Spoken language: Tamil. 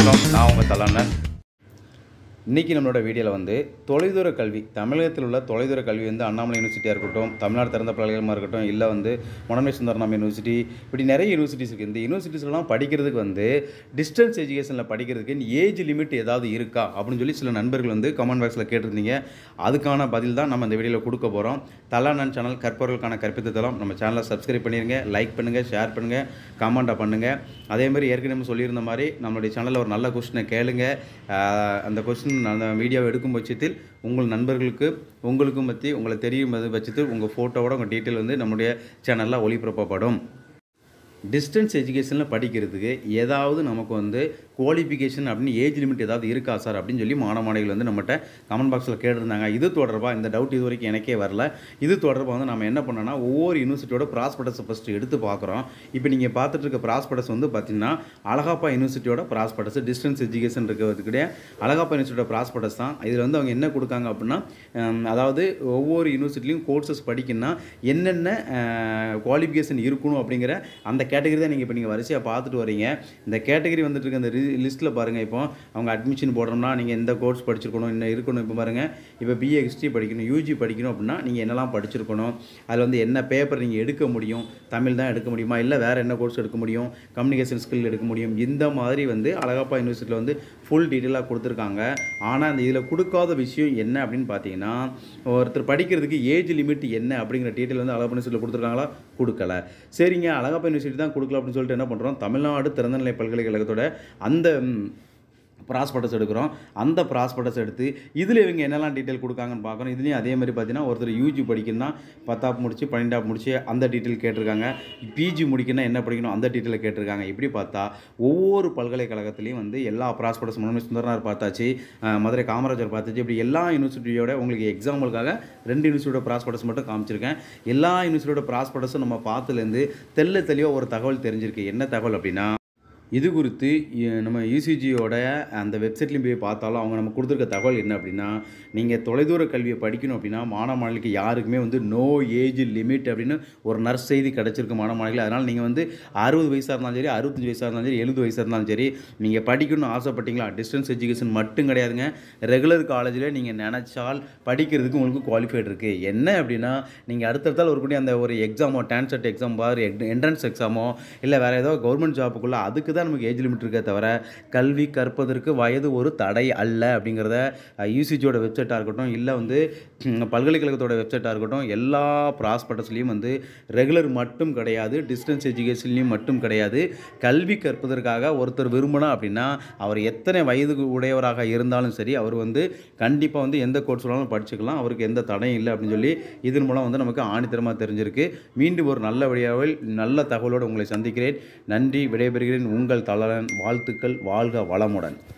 வணக்கம் நான் உங்கள் தலானன் இன்றைக்கி நம்மளோட வீடியோவில் வந்து தொலைதூர கல்வி தமிழகத்தில் உள்ள தொலைதூர கல்வி வந்து அண்ணாமலை யூனிவர்சிட்டியாக இருக்கட்டும் தமிழ்நாடு திறந்த பல்கலைக்கழகமாக இருக்கட்டும் இல்லை வந்து மனமே சுந்தரநாம் யூனிவர்சிட்டி இப்படி நிறைய யூனிவர்சிட்டிஸ் இருக்குது இந்த யூனிவர்சிட்டிஸ்லாம் படிக்கிறதுக்கு வந்து டிஸ்டன்ஸ் எஜுகேஷனில் படிக்கிறதுக்கு ஏஜ் லிமிட் ஏதாவது இருக்கா அப்படின்னு சொல்லி சில நண்பர்கள் வந்து கமெண்ட் பாக்ஸில் கேட்டிருந்தீங்க அதுக்கான பதில் தான் நம்ம இந்த வீடியோவில் கொடுக்க போகிறோம் தலானன் சேனல் கற்பவர்களுக்கான கற்பித்த தளம் நம்ம சேனலை சப்ஸ்கிரைப் பண்ணிடுங்க லைக் பண்ணுங்கள் ஷேர் பண்ணுங்கள் கமெண்ட்டாக பண்ணுங்கள் அதே மாதிரி ஏற்கனவே சொல்லியிருந்த மாதிரி நம்மளுடைய சேனலில் ஒரு நல்ல கொஸ்டினை கேளுங்க ஆஹ் அந்த கொஸ்டின் அந்த வீடியோவை எடுக்கும் பட்சத்தில் உங்கள் நண்பர்களுக்கு உங்களுக்கும் பற்றி உங்களை தெரியும் பட்சத்தில் உங்கள் ஃபோட்டோவோட உங்கள் டீட்டெயில் வந்து நம்முடைய சேனலில் ஒளிபரப்பப்படும் டிஸ்டன்ஸ் எஜுகேஷனில் படிக்கிறதுக்கு ஏதாவது நமக்கு வந்து குவாலிஃபிகேஷன் அப்படின்னு ஏஜ் லிமிட் ஏதாவது இருக்கா சார் அப்படின்னு சொல்லி மாணவ மாணவிகள் வந்து நம்மகிட்ட கமெண்ட் பாக்ஸில் கேட்டிருந்தாங்க இது தொடர்பாக இந்த டவுட் இது வரைக்கும் எனக்கே வரல இது தொடர்பாக வந்து நம்ம என்ன பண்ணோம்னா ஒவ்வொரு யூனிவர்சிட்டியோட ப்ராஸ்பெக்டஸை ஃபஸ்ட்டு எடுத்து பார்க்குறோம் இப்போ நீங்கள் பார்த்துட்டு இருக்க ப்ராஸ்பெக்டஸ் வந்து பார்த்தீங்கன்னா அழகாப்பா யூனிவர்சிட்டியோட ப்ராஸ்பெக்டஸ் டிஸ்டன்ஸ் எஜுகேஷன் இருக்கிறதுக்கிட்டே அழகாப்பா யூனிவர்சிட்டியோட ப்ராஸ்பெக்டஸ் தான் இதில் வந்து அவங்க என்ன கொடுக்காங்க அப்படின்னா ஹம், அதாவது ஒவ்வொரு யூனிவர்சிட்டிலையும் கோர்சஸ் படிக்கணும்னா என்னென்ன குவாலிஃபிகேஷன் இருக்கணும் அப்படிங்கிற அந்த கேட்டகரி தான் நீங்கள் இப்போ நீங்கள் வரிசையாக பார்த்துட்டு வரீங்க இந்த கேட்டகரி வந்துட்டு இருக்க அந்த லிஸ்ட்டில் பாருங்கள் இப்போ அவங்க அட்மிஷன் போடுறோம்னா நீங்கள் எந்த கோர்ஸ் படிச்சிருக்கணும் என்ன இருக்கணும் இப்போ பாருங்கள் இப்போ பிஏ ஹிஸ்ட்ரி படிக்கணும் யூஜி படிக்கணும் அப்படின்னா நீங்கள் என்னெல்லாம் படிச்சிருக்கணும் அதில் வந்து என்ன பேப்பர் நீங்கள் எடுக்க முடியும் தமிழ் தான் எடுக்க முடியுமா இல்லை வேறு என்ன கோர்ஸ் எடுக்க முடியும் கம்யூனிகேஷன் ஸ்கில் எடுக்க முடியும் இந்த மாதிரி வந்து அழகப்பா யூனிவர்சிட்டியில் வந்து ஃபுல் டீட்டெயிலாக கொடுத்துருக்காங்க ஆனால் அந்த இதில் கொடுக்காத விஷயம் என்ன அப்படின்னு பார்த்தீங்கன்னா ஒருத்தர் படிக்கிறதுக்கு ஏஜ் லிமிட் என்ன அப்படிங்கிற டீட்டெயில் வந்து அழகப்பா யூனிவர்சிட்டியில் கொடுத்துருக்காங்களா கொடுக்கல சரிங்க அழகப்பா யூனிவர்சிட்டி தான் கொடுக்கல அப்படின்னு சொல்லிட்டு என்ன பண்ணுறோம் தமிழ்நாடு திறந்தநிலை பல்கலைக்கழகத்தோட அந்த ம், ப்ராஸ்பெக்டஸ் எடுக்கிறோம் அந்த ப்ராஸ்பெக்டஸ் எடுத்து இதில் இவங்க என்னெல்லாம் டீட்டெயில் கொடுக்காங்கன்னு பார்க்குறோம் இதுலேயும் அதே மாதிரி பார்த்தீங்கன்னா ஒருத்தர் யூஜி படிக்கணும்னா பத்தாப் முடிச்சு பன்னெண்டாப் முடிச்சு அந்த டீட்டெயில் கேட்டிருக்காங்க பிஜி முடிக்கணும்னா என்ன படிக்கணும் அந்த டீட்டெயில் கேட்டிருக்காங்க இப்படி பார்த்தா ஒவ்வொரு பல்கலைக்கழகத்துலேயும் வந்து எல்லா ப்ராஸ்பெக்டஸ் முன்னாடி சுந்தரனார் பார்த்தாச்சு அஹ், மதுரை காமராஜர் பார்த்தாச்சு இப்படி எல்லா யூனிவர்சிட்டியோட உங்களுக்கு எக்ஸாம்பிளுக்காக ரெண்டு யூனிவர்சிட்டியோட ப்ராஸ்பெக்டஸ் மட்டும் காமிச்சிருக்கேன் எல்லா யூனிவர்சிட்டியோட ப்ராஸ்பெக்டஸும் நம்ம பார்த்துலேருந்து தெல்ல தெளிவாக ஒரு தகவல் தெரிஞ்சிருக்கு என்ன தகவல் அப்படின்னா இது குறித்து இ- நம்ம யூசிஜியோட அந்த வெப்சைட்லையும் போய் பார்த்தாலும் அவங்க நம்ம கொடுத்துருக்க தகவல் என்ன அப்படின்னா நீங்கள் தொலைதூர கல்வியை படிக்கணும் அப்படின்னா மாணவ மாணவிகளுக்கு யாருக்குமே வந்து நோ ஏஜ் லிமிட் அப்படின்னு ஒரு நர்ஸ் செய்தி கிடச்சிருக்கு மாணவ மாணவிகள் அதனால் நீங்கள் வந்து அறுபது வயசாக இருந்தாலும் சரி அறுபத்தஞ்சு வயசாக இருந்தாலும் சரி எழுபது வயசாக இருந்தாலும் சரி நீங்கள் படிக்கணும்னு ஆசைப்பட்டீங்களா டிஸ்டன்ஸ் எஜுகேஷன் மட்டும் கிடையாதுங்க ரெகுலர் காலேஜில் நீங்கள் நினச்சால் படிக்கிறதுக்கு உங்களுக்கு குவாலிஃபைட் இருக்குது என்ன அப்படின்னா நீங்கள் அடுத்தடுத்தால் வரக்கூடிய அந்த ஒரு எக்ஸாமோ டான்செட் எக்ஸாம் பார் என்ட்ரன்ஸ் எக்ஸாமோ இல்லை வேறு ஏதோ கவர்மெண்ட் ஜாப்புக்குள்ளே அதுக்கு தான் நமக்கு ஏஜ் லிமிட் இருக்கே தவிர கல்வி கற்பதற்கு வயது ஒரு தடை அல்ல அப்படிங்கிறத யூசிஜியோட வெப்சைட்டாக இருக்கட்டும் இல்லை வந்து ம், பல்கலைக்கழகத்தோட வெப்சைட்டாக இருக்கட்டும் எல்லா ப்ராஸ்பெக்டஸ்லேயும் வந்து ரெகுலர் மட்டும் கிடையாது டிஸ்டன்ஸ் எஜுகேஷன்லேயும் மட்டும் கிடையாது கல்வி கற்பதற்காக ஒருத்தர் விரும்பினா அப்படின்னா அவர் எத்தனை வயது உடையவராக இருந்தாலும் சரி அவர் வந்து கண்டிப்பாக வந்து எந்த கோர்ஸ் வேணாலும் படிச்சுக்கலாம் அவருக்கு எந்த தடையும் இல்லை அப்படின்னு சொல்லி இதன் மூலம் வந்து நமக்கு ஆணித்தரமாக தெரிஞ்சிருக்கு மீண்டும் ஒரு நல்ல வழியாவில் நல்ல தகவலோடு உங்களை சந்திக்கிறேன் நன்றி விடைபெறுகிறேன் உங்கள் தளரன் வாழ்த்துக்கள் வாழ்க வளமுடன்